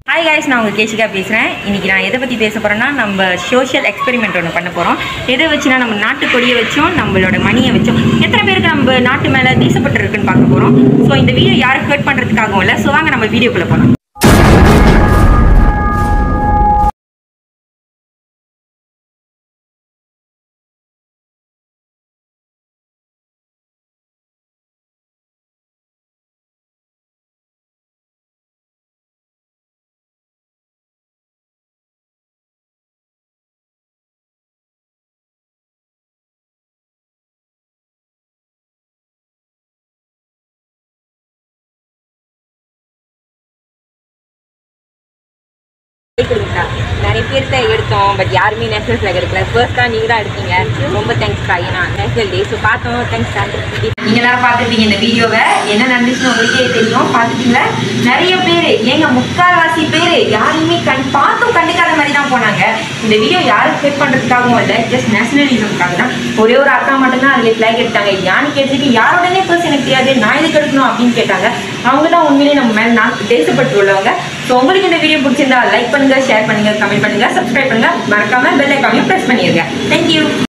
hi guys நான் உங்கள் கேஷிகா பேசுகிறேன் இன்றைக்கி நான் எதை பற்றி பேச போகிறேன்னா நம்ம சோஷியல் எக்ஸ்பெரிமெண்ட் ஒன்று பண்ண போகிறோம் எதை வச்சுனா நம்ம நாட்டு கொடியை வச்சோம் நம்மளோட மணியை வச்சோம் எத்தனை பேருக்கு நம்ம நாட்டு மேலே தேசப்பட்டு இருக்குன்னு பார்க்க போகிறோம் ஸோ இந்த வீடியோ யாரும் ஹர்ட் பண்ணுறதுக்காகவும் இல்லை ஸோ வாங்க நம்ம வீடியோக்குள்ளே போகலாம் கொடுங்கக்கா நிறைய பேர்த்த எடுத்தோம் பட் யாருமே நேஷனல் ஃபிளாக் எடுக்கல ஃபர்ஸ்ட்டாக நீங்கள் தான் எடுத்தீங்க ரொம்ப தேங்க்ஸ்க்கா ஏன்னா நேஷனல் டே ஸோ பார்த்தோம் தேங்க்ஸ் நீங்கள் எல்லாரும் பார்த்துருப்பீங்க இந்த வீடியோவை என்ன நடந்துச்சுன்னு உங்களுக்கே தெரியும் பார்த்துட்டீங்களா நிறைய பேர் ஏங்க முக்கால்வாசி பேர் யாருமே கண் பார்த்தும் கண்டுக்காத மாதிரி தான் போனாங்க இந்த வீடியோ யாரும் செட் பண்ணுறதுக்காகவும் இல்லை ஜஸ்ட் நேஷனலிசம்காக தான் ஒரே ஒரு அக்கா மட்டும்தான் அதில் ஃபிளாக் எடுத்தாங்க யானு கேட்டதுக்கு யாரோடனே பர்ஸ் எனக்கு தெரியாது நான் எதுக்கு எடுக்கணும் அப்படின்னு கேட்டாங்க அவங்க தான் உண்மையிலேயே நம்ம மேலே நான் தேசப்பட்டு உள்ளவங்க ஸோ உங்களுக்கு இந்த வீடியோ பிடிச்சிருந்தா லைக் பண்ணுங்க ஷேர் பண்ணுங்க கமெண்ட் பண்ணுங்க சப்ஸ்கிரைப் பண்ணுங்க மறக்காம பெல் ஐக்கானையும் ப்ரெஸ் பண்ணிருங்க தேங்க்யூ